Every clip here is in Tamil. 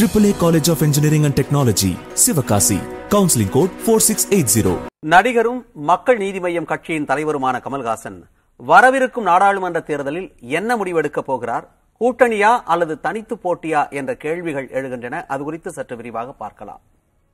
AAA College of Engineering and Technology, Sivakasi. Counseling code 4680. நடிகரும் மக்கள் நீதி மய்யம் கட்சியின் தலைவருமான கமல்ஹாசன் வரவிருக்கும் நாடாளுமன்ற தேர்தலில் என்ன முடிவெடுக்கப் போகிறார் கூட்டணியா அல்லது தனித்து போட்டியா என்ற கேள்விகள் எழுகின்றன அது குறித்து சற்று விரிவாக பார்க்கலாம்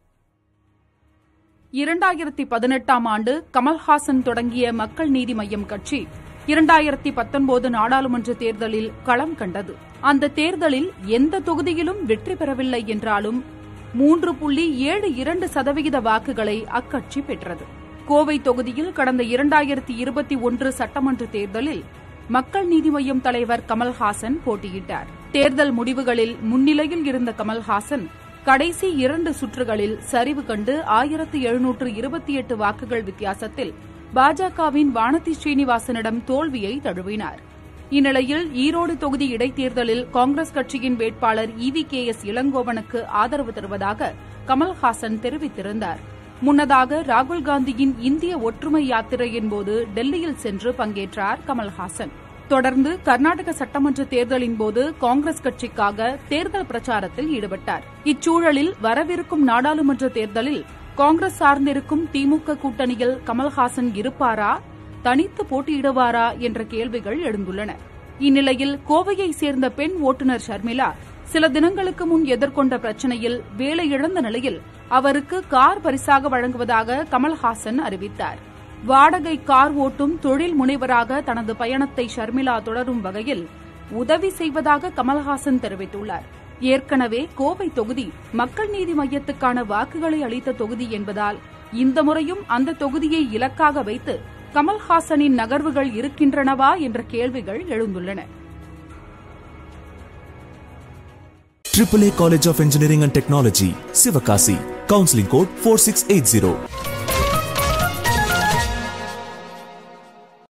இரண்டாயிரத்தி பதினெட்டாம் ஆண்டு கமல்ஹாசன் தொடங்கிய மக்கள் நீதி மய்யம் கட்சி இரண்டாயிரத்தி பத்தொன்பது நாடாளுமன்ற தேர்தலில் களம் கண்டது அந்த தேர்தலில் எந்த தொகுதியிலும் வெற்றி பெறவில்லை என்றாலும் மூன்று புள்ளி ஏழு இரண்டு சதவிகித வாக்குகளை அக்கட்சி பெற்றது கோவை தொகுதியில் கடந்த இரண்டாயிரத்தி இருபத்தி ஒன்று சட்டமன்ற தேர்தலில் மக்கள் நீதி மய்யம் தலைவர் கமல்ஹாசன் போட்டியிட்டார் தேர்தல் முடிவுகளில் முன்னிலையில் இருந்த கமல்ஹாசன் கடைசி இரண்டு சுற்றுகளில் சரிவு கண்டு ஆயிரத்து எழுநூற்று இருபத்தி எட்டு வாக்குகள் வித்தியாசத்தில் பாஜகவின் வானதி ஸ்ரீனிவாசனிடம் தோல்வியை தழுவினார் இந்நிலையில் ஈரோடு தொகுதி இடைத்தேர்தலில் காங்கிரஸ் கட்சியின் வேட்பாளர் இவி கே எஸ் இளங்கோவனுக்கு ஆதரவு தருவதாக கமல்ஹாசன் தெரிவித்திருந்தார் முன்னதாக ராகுல் காந்தியின் இந்திய ஒற்றுமை யாத்திரையின் போது டெல்லியில் சென்று பங்கேற்றார் கமல்ஹாசன் தொடர்ந்து கர்நாடக சட்டமன்ற தேர்தலின் போது காங்கிரஸ் கட்சிக்காக தேர்தல் பிரச்சாரத்தில் ஈடுபட்டார் இச்சூழலில் வரவிருக்கும் நாடாளுமன்ற தேர்தலில் காங்கிரஸ் சார்ந்திருக்கும் திமுக கூட்டணியில் கமல்ஹாசன் இருப்பாரா தனித்து போட்டியிடுவாரா என்ற கேள்விகள் எழுந்துள்ளன இந்நிலையில் கோவையை சேர்ந்த பெண் ஓட்டுநர் ஷர்மிளா சில தினங்களுக்கு முன் எதிர்கொண்ட பிரச்சனையில் வேலை இழந்த நிலையில் அவருக்கு கார் பரிசாக வழங்குவதாக கமல்ஹாசன் அறிவித்தார் வாடகை கார் ஓட்டும் தொழில் முனைவராக தனது பயணத்தை ஷர்மிளா தொடரும் வகையில் உதவி செய்வதாக கமல்ஹாசன் தெரிவித்துள்ளார் ஏற்கனவே கோவை தொகுதி மக்கள் நீதி மய்யத்துக்கான வாக்குகளை அளித்த தொகுதி என்பதால் இந்த முறையும் அந்த தொகுதியை இலக்காக வைத்து கமல்ஹாசனின் நகர்வுகள் இருக்கின்றனவா என்ற கேள்விகள் எழுந்துள்ளன AAA College of Engineering and Technology, Sivakasi. Counseling code 4680.